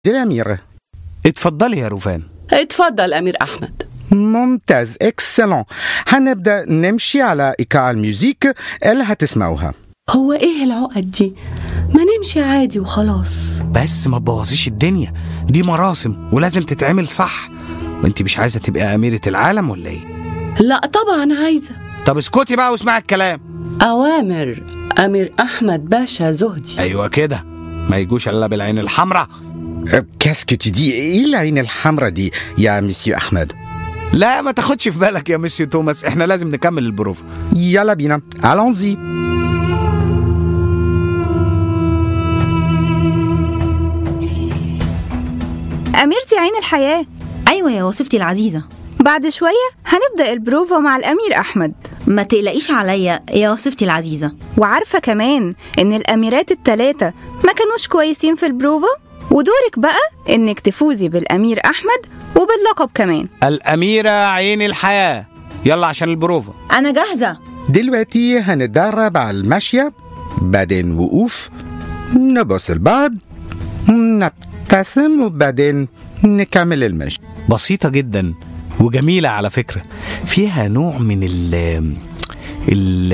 الأمير اتفضلي يا روفان اتفضل أمير أحمد ممتاز اكسلون هنبدأ نمشي على إيقاع الميوزيك اللي هتسمعوها هو إيه العقد دي؟ ما نمشي عادي وخلاص بس ما تبوظيش الدنيا دي مراسم ولازم تتعمل صح وانت مش عايزه تبقى اميره العالم ولا ايه لا طبعا عايزة طب اسكتي بقى واسمعي الكلام أوامر أمير أحمد باشا زهدي ايوه كده ما يجوش الا بالعين الحمراء كاسكو تدي ايه العين الحمراء دي يا مسيو أحمد لا ما تاخدش في بالك يا مسيو توماس احنا لازم نكمل البروف يلا بينا allons-y أميرتي عين الحياة أيوة يا وصفتي العزيزة بعد شوية هنبدأ البروفا مع الأمير أحمد ما تقلقيش عليا يا وصفتي العزيزة وعارفة كمان إن الأميرات التلاتة ما كانوش كويسين في البروفا ودورك بقى إنك تفوزي بالأمير أحمد وباللقب كمان الاميره عين الحياه يلا عشان البروفا أنا جاهزة دلوقتي هنتدرب على المشية بعدين وقوف نبص البعض نبتسم وبعدين نكمل المشي بسيطه جدا وجميله على فكره فيها نوع من ال ال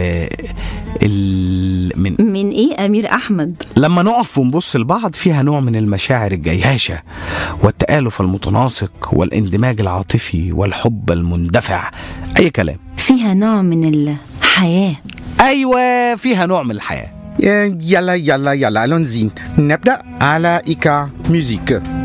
ال من من إيه أمير أحمد لما نقف ونبص لبعض فيها نوع من المشاعر الجياشة والتآلف المتناسق والاندماج العاطفي والحب المندفع أي كلام فيها نوع من الحياة أيوة فيها نوع من الحياة يلا يلا يلا allons-y نبدأ على إيقاع ميوزيك